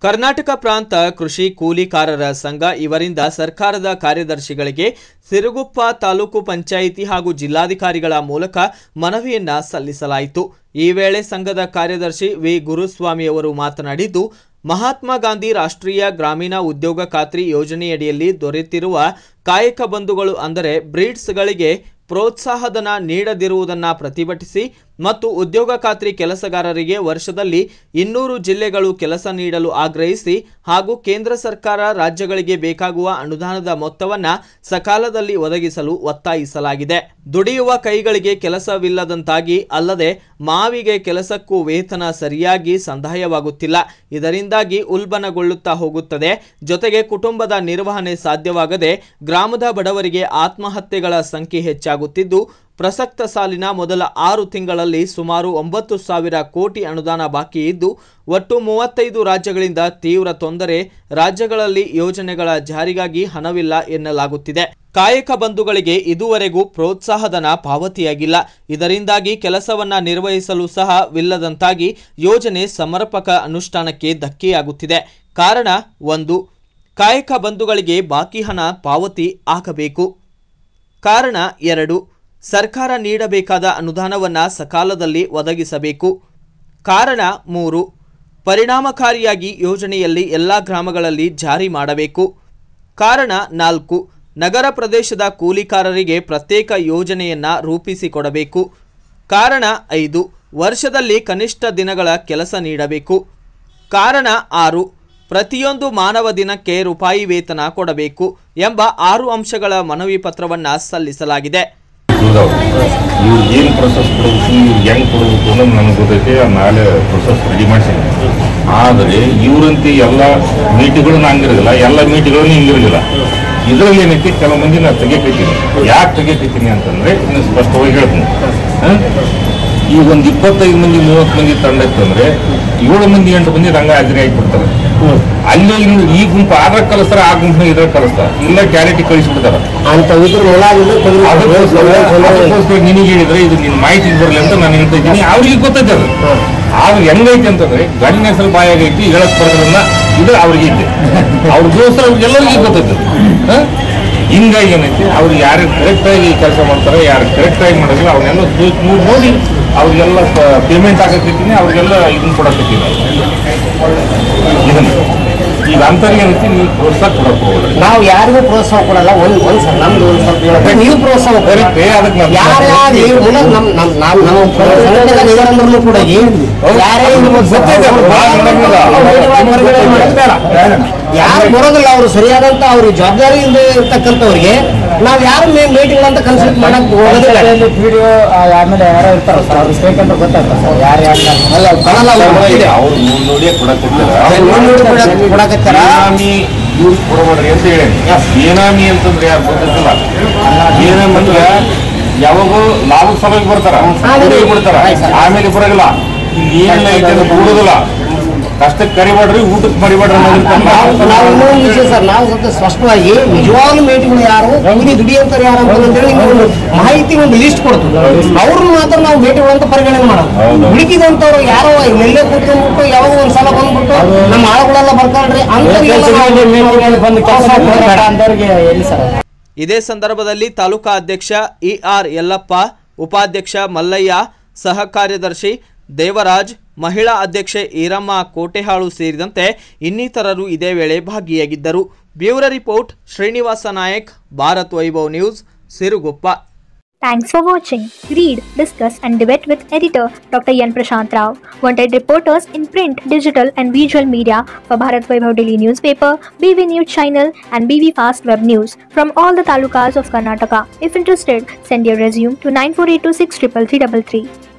ಕರ್ನಾಟಕ ಪ್ರಾಂತ ಕೃಷಿ ಕೂಲಿಕಾರರ ಸಂಘ ಇವರಿಂದ ಸರ್ಕಾರದ ಕಾರ್ಯದರ್ಶಿಗಳಿಗೆ ಸಿರುಗುಪ್ಪ ತಾಲೂಕು ಪಂಚಾಯಿತಿ ಹಾಗೂ ಜಿಲ್ಲಾಧಿಕಾರಿಗಳ ಮೂಲಕ ಮನವಿಯನ್ನ ಸಲ್ಲಿಸಲಾಯಿತು ಈ ವೇಳೆ ಸಂಘದ ಕಾರ್ಯದರ್ಶಿ ವಿ ಗುರುಸ್ವಾಮಿಯವರು ಮಾತನಾಡಿದ್ದು ಮಹಾತ್ಮ ಗಾಂಧಿ ರಾಷ್ಟ್ರೀಯ ಗ್ರಾಮೀಣ ಉದ್ಯೋಗ ಖಾತ್ರಿ ಯೋಜನೆಯಡಿಯಲ್ಲಿ ದೊರೆತಿರುವ ಕಾಯಕ ಬಂಧುಗಳು ಅಂದರೆ ಬ್ರೀಡ್ಸ್ಗಳಿಗೆ ಪ್ರೋತ್ಸಾಹಧನ ನೀಡದಿರುವುದನ್ನು ಪ್ರತಿಭಟಿಸಿ ಮತ್ತು ಉದ್ಯೋಗ ಖಾತ್ರಿ ಕೆಲಸಗಾರರಿಗೆ ವರ್ಷದಲ್ಲಿ ಇನ್ನೂರು ಜಿಲ್ಲೆಗಳು ಕೆಲಸ ನೀಡಲು ಆಗ್ರಹಿಸಿ ಹಾಗೂ ಕೇಂದ್ರ ಸರ್ಕಾರ ರಾಜ್ಯಗಳಿಗೆ ಬೇಕಾಗುವ ಅನುದಾನದ ಮೊತ್ತವನ್ನು ಸಕಾಲದಲ್ಲಿ ಒದಗಿಸಲು ಒತ್ತಾಯಿಸಲಾಗಿದೆ ದುಡಿಯುವ ಕೈಗಳಿಗೆ ಕೆಲಸವಿಲ್ಲದಂತಾಗಿ ಅಲ್ಲದೆ ಮಾವಿಗೆ ಕೆಲಸಕ್ಕೂ ವೇತನ ಸರಿಯಾಗಿ ಸಂದಾಯವಾಗುತ್ತಿಲ್ಲ ಇದರಿಂದಾಗಿ ಉಲ್ಬಣಗೊಳ್ಳುತ್ತಾ ಹೋಗುತ್ತದೆ ಜೊತೆಗೆ ಕುಟುಂಬದ ನಿರ್ವಹಣೆ ಸಾಧ್ಯವಾಗದೆ ಗ್ರಾಮದ ಬಡವರಿಗೆ ಆತ್ಮಹತ್ಯೆಗಳ ಸಂಖ್ಯೆ ಹೆಚ್ಚಾಗುತ್ತಿದ್ದು ಪ್ರಸಕ್ತ ಸಾಲಿನ ಮೊದಲ ಆರು ತಿಂಗಳಲ್ಲಿ ಸುಮಾರು ಒಂಬತ್ತು ಸಾವಿರ ಕೋಟಿ ಅನುದಾನ ಬಾಕಿ ಇದ್ದು ಒಟ್ಟು ಮೂವತ್ತೈದು ರಾಜ್ಯಗಳಿಂದ ತೀವ್ರ ತೊಂದರೆ ರಾಜ್ಯಗಳಲ್ಲಿ ಯೋಜನೆಗಳ ಜಾರಿಗಾಗಿ ಹಣವಿಲ್ಲ ಎನ್ನಲಾಗುತ್ತಿದೆ ಕಾಯಕ ಬಂಧುಗಳಿಗೆ ಇದುವರೆಗೂ ಪ್ರೋತ್ಸಾಹಧನ ಪಾವತಿಯಾಗಿಲ್ಲ ಇದರಿಂದಾಗಿ ಕೆಲಸವನ್ನ ನಿರ್ವಹಿಸಲು ಸಹ ವಿಲ್ಲದಂತಾಗಿ ಯೋಜನೆ ಸಮರ್ಪಕ ಅನುಷ್ಠಾನಕ್ಕೆ ಧಕ್ಕೆಯಾಗುತ್ತಿದೆ ಕಾರಣ ಒಂದು ಕಾಯಕ ಬಂಧುಗಳಿಗೆ ಬಾಕಿ ಹಣ ಪಾವತಿ ಆಗಬೇಕು ಕಾರಣ ಎರಡು ಸರ್ಕಾರ ನೀಡಬೇಕಾದ ಅನುದಾನವನ್ನು ಸಕಾಲದಲ್ಲಿ ಒದಗಿಸಬೇಕು ಕಾರಣ ಮೂರು ಪರಿಣಾಮಕಾರಿಯಾಗಿ ಯೋಜನೆಯಲ್ಲಿ ಎಲ್ಲ ಗ್ರಾಮಗಳಲ್ಲಿ ಜಾರಿ ಮಾಡಬೇಕು ಕಾರಣ ನಾಲ್ಕು ನಗರ ಪ್ರದೇಶದ ಕೂಲಿಕಾರರಿಗೆ ಪ್ರತ್ಯೇಕ ಯೋಜನೆಯನ್ನು ರೂಪಿಸಿಕೊಡಬೇಕು ಕಾರಣ ಐದು ವರ್ಷದಲ್ಲಿ ಕನಿಷ್ಠ ದಿನಗಳ ಕೆಲಸ ನೀಡಬೇಕು ಕಾರಣ ಆರು ಪ್ರತಿಯೊಂದು ಮಾನವ ದಿನಕ್ಕೆ ರೂಪಾಯಿ ವೇತನ ಕೊಡಬೇಕು ಎಂಬ ಆರು ಅಂಶಗಳ ಮನವಿ ಪತ್ರವನ್ನು ಸಲ್ಲಿಸಲಾಗಿದೆ ಉಳ್ದವು ಇವ್ರು ಏನು ಪ್ರೊಸೆಸ್ ಕೊಡಬೇಕು ಇವ್ರು ಹೆಂಗೆ ಕೊಡಬೇಕು ಅನ್ನೋದು ನನಗೆ ಗೊತ್ತೈತೆ ಆ ನಾಳೆ ಪ್ರೊಸೆಸ್ ರೆಡಿ ಮಾಡಿಸಿದ್ದೀನಿ ಆದರೆ ಇವರಂತೆ ಎಲ್ಲ ಮೀಟಿಗಳು ಹಂಗಿರಲಿಲ್ಲ ಎಲ್ಲ ಮೀಟಿಗಳನ್ನು ಹಿಂಗಿರಲಿಲ್ಲ ಇದರಲ್ಲಿ ಏನೈತಿ ಕೆಲವು ಮಂದಿ ನಾನು ತೆಗಿಯಕೈತೀನಿ ಯಾಕೆ ತೆಗಿಯಕೈತೀನಿ ಅಂತಂದ್ರೆ ಇನ್ನು ಸ್ಪಷ್ಟವಾಗಿ ಹೇಳ್ತೀನಿ ಹ? ಈಗ ಒಂದು ಇಪ್ಪತ್ತೈದು ಮಂದಿ ಮೂವತ್ತು ಮಂದಿ ತಂಡ ಇತ್ತಂದ್ರೆ ಏಳು ಮಂದಿ ಎಂಟು ಮಂದಿ ರಂಗ ಹಾಜರಿ ಆಗಿಬಿಡ್ತಾರೆ ಅಲ್ಲಿ ಇನ್ನು ಈ ಗುಂಪು ಆದ್ರ ಕಲಿಸ್ತಾರ ಆ ಗುಂಪು ಇದ್ರ ಕಲಿಸ್ತಾರ ಇಲ್ಲ ಕ್ಯಾಲಿಟಿ ಕಳಿಸ್ಬಿಡ್ತಾರ ಅಂತ ಇದ್ರ ಮುಲಾಜಿಲ್ಲ ಅದಕ್ಕೋಸ್ಕರ ಅದಕ್ಕೋಸ್ಕರ ನಿನಗೆ ಹೇಳಿದ್ರೆ ಇದು ನಿನ್ ಮಾಹಿತಿ ಬರಲಿ ಅಂತ ನಾನು ಹೇಳ್ತಾ ಇದ್ದೀನಿ ಅವ್ರಿಗೆ ಗೊತ್ತೈತೆ ಅದು ಆದ್ರೆ ಹೆಂಗೈತೆ ಅಂತಂದ್ರೆ ಗಂಡಿನ ಹೆಸರು ಬಾಯಾಗೈತಿ ಹೇಳಕ್ ಬರೋದ್ರನ್ನ ಇದು ಅವ್ರಿಗೆ ಐತೆ ಅವ್ರ ದೋಸ್ತರ ಎಲ್ಲರಿಗೂ ಗೊತ್ತೈತೆ ಅದು. ಹ? ಹಿಂಗಾಗಿ ಏನೈತಿ ಅವ್ರು ಯಾರು ಕರೆಕ್ಟ್ ಆಗಿ ಕೆಲಸ ಮಾಡ್ತಾರೆ ಯಾರು ಕರೆಕ್ಟ್ ಆಗಿ ಮಾಡೋದಿಲ್ಲ ಅವ್ರನ್ನೆಲ್ಲ ದೋ- ನೀವು ನೋಡಿ ಅವ್ರಿಗೆಲ್ಲ ಪೇಮೆಂಟ್ ಹಾಕಕತ್ತೀನಿ ಅವ್ರಿಗೆಲ್ಲ ಇದನ್ನ ಕೊಡಕತ್ತೀನಿ ಇದನ್ನ ಈಗ ಅಂತರ್ಗೆ ಏನೈತಿ ನೀವು ಪ್ರೋತ್ಸಾಹ ಕೊಡಕ್ ಹೋಗ್ರಿ ನಾವು ಯಾರಿಗೂ ಪ್ರೋತ್ಸಾಹ ಕೊಡಲ್ಲ ಒಂದ್ ಒಂದ್ ಸಲ ನಮ್ದು ಒಂದ್ ಸ್ವಲ್ಪ ಹೇಳ್ಬೇಕು. ನೀವು ಪ್ರೋತ್ಸಾಹ ಕೊಡಿ ಕರೆಕ್ಟ್ ಅದಕ್ಕೆ ನಾನು ಯಾರ್ಯಾರು ನೀವು ಮುಂದೆ ನಮ್ ನಮ್ ನಾವ್ ನಮ್ಮ ಸಂಘಟನೆದಾಗ ಇದಾರಂದ್ರೂ ಕೂಡ ಯಾರೇ ನಿಮಗೆ ಗೊತ್ತೈತೆ ಅವ್ರು ಭಾಳ ಮಾಡೋಂಗಿಲ್ಲ. ಹೊರಗಡೆ ಮಾಡೋದು ಬೇಡ. ಯಾರು ಬರೋದಿಲ್ಲ ಅವರು ಸರಿಯಾದಂತ ಅವ್ರ ಜವಾಬ್ದಾರಿಯಿಂದ ಇರ್ತಕ್ಕಂಥವ್ರಿಗೆ ನಾವ್ ಯಾರು ಮೀಟಿಂಗ್ ಅಂತ ಕನ್ಸಲ್ಟ್ ಮಾಡಕ್ ಹೋಗೋದಿಲ್ಲ ವಿಡಿಯೋ ಆಮೇಲೆ ಯಾರೋ ಇರ್ತಾರ ಸರ್ ಅವ್ರಿಗೆ ಬೇಕಂತ ಗೊತ್ತಾಗ್ತದೆ ಸರ್ ಯಾರು ಯಾರು ಅಲ್ಲ ಅವ್ರು ಕಾಣಲ್ಲ ಅವ್ರು ಇದೆ. ಅವ್ರು ನೋಡಿ ನೋಡಿಯೇ ಕೊಡಕ್ಕೊಡ್ತಾರೆ ಅವ್ರು ನೋಡಿ ನೋಡಿ ಕೊಡಕ್- ಕೊಡಕತ್ತಾರ. ಬೇನಾಮಿ ಇವ್ರು ಕೊಡಬೇಡ್ರಿ ಅಂತ ಹೇಳಿ ಬೇನಾಮಿ ಅಂತಂದ್ರೆ ಯಾರು ಗೊತ್ತಿಲ್ಲ ಬೇನಾಮಿ ಅಂದ್ರೆ ಯಾವಾಗೂ ಲಾಭದ ಸಲುವಾಗಿ ಬರ್ತಾರ ಹುಡುಗಿ ಬಿಡ್ತಾರ ಆಮೇಲೆ ಬರಲ್ಲ ಏನಿಲ್ಲ ಐತೆ ಅಂತ ಕೊಡುದಿಲ್ಲ ಕಷ್ಟಕ್ಕೆ ಕರಿಬೇಡ್ರಿ ಊಟಕ್ಕೆ ಮರಿಬೇಡ್ರಿ ಅನ್ನೋದಿರ್ತಲ್ಲ. ನಾವು ನಾವು ಇನ್ನೊಂದು ವಿಷಯ ಸರ್ ನಾವು ಸ್ವಲ್ಪ ಸ್ಪಷ್ಟವಾಗಿ ನಿಜವಾಗ್ಲೂ ಮೇಟಿಗಳು ಯಾರು ಇಲ್ಲಿ ದುಡಿಯಂತಾರೆ ಯಾರು ಅಂತ ಅಂತೇಳಿ ನಿಮ್ಗೆ ಒಂದು ಮಾಹಿತಿ ಒಂದು ಲಿಸ್ಟ್ ಕೊಡ್ತೀವಿ ಅವ್ರನ್ನ ಮಾತ್ರ ನಾವು ಮೇಟಿಗಳು ಅಂತ ಪರಿಗಣನೆ ಮಾಡೋದು ಹೌದು. ಹುಡುಕಿದಂತವ್ರು ಯಾರೋ ಎಲ್ಲೇ ಕೂತ್ಕೊಂಡ್ಬಿಟ್ಟು ಯಾವಾಗ ಒಂದ್ ಸಲ ಬಂದ್ಬಿಟ್ಟು ನಮ್ಮ ಆಳುಗಳೆಲ್ಲ ಬರ್ತಾಳ್ರಿ ಅಂತ ಬಂದು ಕೆಲಸ ಅಂತವ್ರಿಗೆ ಎಲ್ಲಿ ಸರ್ ಇದೇ ಸಂದರ್ಭದಲ್ಲಿ ತಾಲೂಕಾ ಅಧ್ಯಕ್ಷ ಇ ಆರ್ ಯಲ್ಲಪ್ಪ ಉಪಾಧ್ಯಕ್ಷ ಮಲ್ಲಯ್ಯ ಸಹ ಕಾರ್ಯದರ್ಶಿ ದೇವರಾಜ್ ಮಹಿಳಾ ಅಧ್ಯಕ್ಷೆ ಈರಮ್ಮ ಕೋಟೆಹಾಳು ಸೇರಿದಂತೆ ಇನ್ನಿತರರು ಇದೇ ವೇಳೆ ಭಾಗಿಯಾಗಿದ್ದರು bureau report Srinivasa Nayak Bharat Vaibhav news Siruguppa Thanks for watching. Read, discuss, and debate with editor Dr. Yan Prashant Rao. Wanted reporters in print, digital, and visual media for Bharat Vaibhav Daily Newspaper, BV News Channel, and BV Fast Web News from all the talukas of Karnataka. If interested, send your resume to 9482633333.